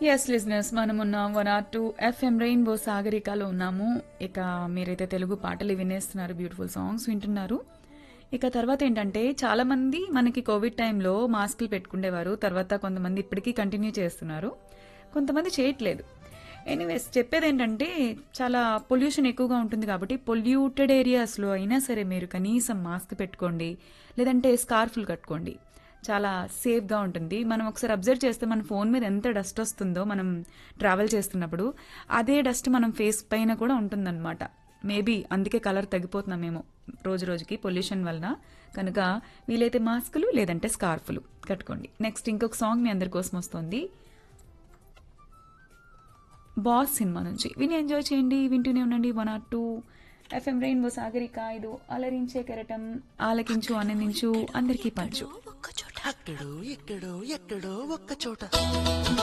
yes listeners మనం ఉన్నాం one R two FM Rainbow సాగరికలో ఉన్నాము ఇక మీరైతే తెలుగు పాటలు వినేస్తున్నారు బ్యూటిఫుల్ సాంగ్స్ వింటున్నారు ఇక తర్వాత ఏంటంటే చాలా మంది మనకి కోవిడ్ టైంలో మాస్కులు పెట్టుకునేవారు తర్వాత కొంతమంది ఇప్పటికీ కంటిన్యూ చేస్తున్నారు కొంతమంది చేయట్లేదు ఎనీవేస్ చెప్పేది ఏంటంటే చాలా పొల్యూషన్ ఎక్కువగా ఉంటుంది కాబట్టి పొల్యూటెడ్ ఏరియాస్లో అయినా సరే మీరు కనీసం మాస్క్ పెట్టుకోండి లేదంటే స్కార్ఫులు కట్టుకోండి చాలా సేఫ్గా ఉంటుంది మనం ఒకసారి అబ్జర్వ్ చేస్తే మన ఫోన్ మీద ఎంత డస్ట్ వస్తుందో మనం ట్రావెల్ చేస్తున్నప్పుడు అదే డస్ట్ మనం ఫేస్ పైన కూడా ఉంటుందన్నమాట మేబీ అందుకే కలర్ తగ్గిపోతున్నామేమో రోజు రోజుకి పొల్యూషన్ వలన కనుక వీలైతే మాస్కులు లేదంటే స్కార్ఫులు కట్టుకోండి నెక్స్ట్ ఇంకొక సాంగ్ మీ అందరి కోసం వస్తుంది బాస్ సినిమా నుంచి విని ఎంజాయ్ చేయండి వింటూనే ఉండండి one R two FM Rainbow Sagarika ఇది అలరించే కెరటం ఆలకించు ఆనందించు అందరికీ పంచు అక్కడో ఎక్కడో ఎక్కడో ఒక్క చోట